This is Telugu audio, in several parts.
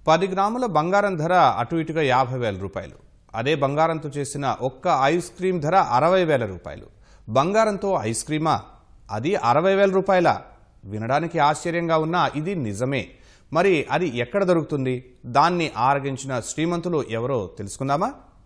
పది గ్రాముల బంగారం ధర అటు ఇటుగా యాభై వేల రూపాయలు అదే బంగారంతో చేసిన ఒక్క ఐస్ క్రీం ధర అరవై వేల రూపాయలు బంగారంతో ఐస్ క్రీమా అది అరవై వేల రూపాయల వినడానికి ఆశ్చర్యంగా ఉన్నా ఇది నిజమే మరి అది ఎక్కడ దొరుకుతుంది దాన్ని ఆరగించిన శ్రీమంతులు ఎవరో తెలుసుకుందామా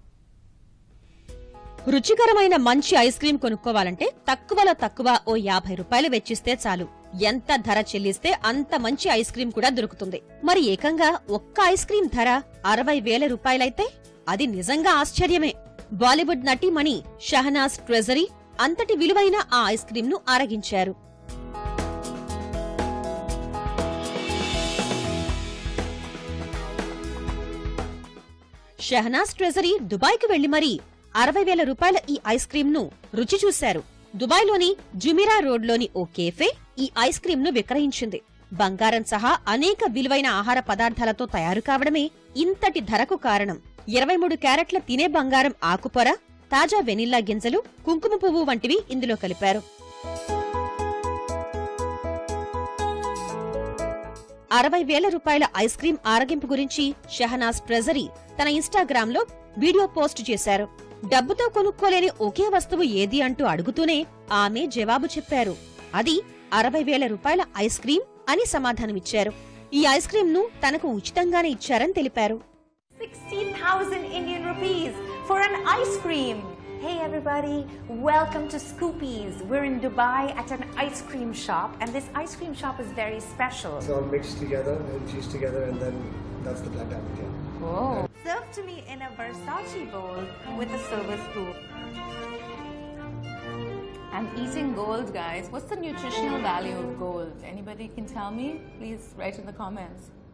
రుచికరమైన మంచి ఐస్ క్రీం కొనుక్కోవాలంటే తక్కువలో తక్కువ ఓ యాభై రూపాయలు వెచ్చిస్తే చాలు ఎంత ధర చెల్లిస్తే అంత మంచి ఐస్ క్రీం కూడా దొరుకుతుంది మరి ఏకంగా ఒక్క ఐస్ క్రీం ధర అరవై వేల రూపాయలైతే అది నిజంగా ఆశ్చర్యమే బాలీవుడ్ నటీమణి షహనాజ్ ట్రెజరీ అంతటి విలువైన ఆ ఐస్ క్రీం ను ఆరగించారు షహనాజ్ ట్రెజరీ దుబాయ్కి వెళ్లి మరీ అరవై వేల రూపాయల ఈ ఐస్ క్రీం ను రుచి చూశారు దుబాయ్లోని జుమిరా రోడ్లోని ఓ కేఫే ఈ ఐస్ క్రీం ను విక్రయించింది బంగారం సహా అనేక విలువైన ఆహార పదార్థాలతో తయారు కావడమే ఇంతటి ధరకు కారణం ఇరవై మూడు క్యారెట్ల తినే బంగారం ఆకుపొర తాజా వెనిల్లా గింజలు కుంకుమ పువ్వు వంటివి ఇందులో కలిపారు అరవై వేల రూపాయల ఐస్ క్రీం ఆరగింపు గురించి షహనాజ్ ట్రెజరీ తన ఇన్స్టాగ్రామ్ లో వీడియో పోస్ట్ చేశారు డబ్బుతో కొనుక్కోలేని ఒకే వస్తువు ఏది అంటూ అడుగుతూనే ఆమె జవాబు చెప్పారు అది అరవై వేల రూపాయల ఐస్ క్రీం అని సమాధానమిచ్చారు ఈ ఐస్ క్రీం ను తనకు ఉచితంగానే ఇచ్చారని తెలిపారు 16,000 Indian rupees for an ice cream. Hey everybody, welcome to Scoopies. We're in Dubai at an ice cream shop, and this ice cream shop is very special. It's all mixed together, infused together, and then that's the black diamond. Yeah. Whoa. Served to me in a Versace bowl with a silver spoon. I'm eating gold, guys. What's the nutritional value of gold? Anybody can tell me? Please write in the comments.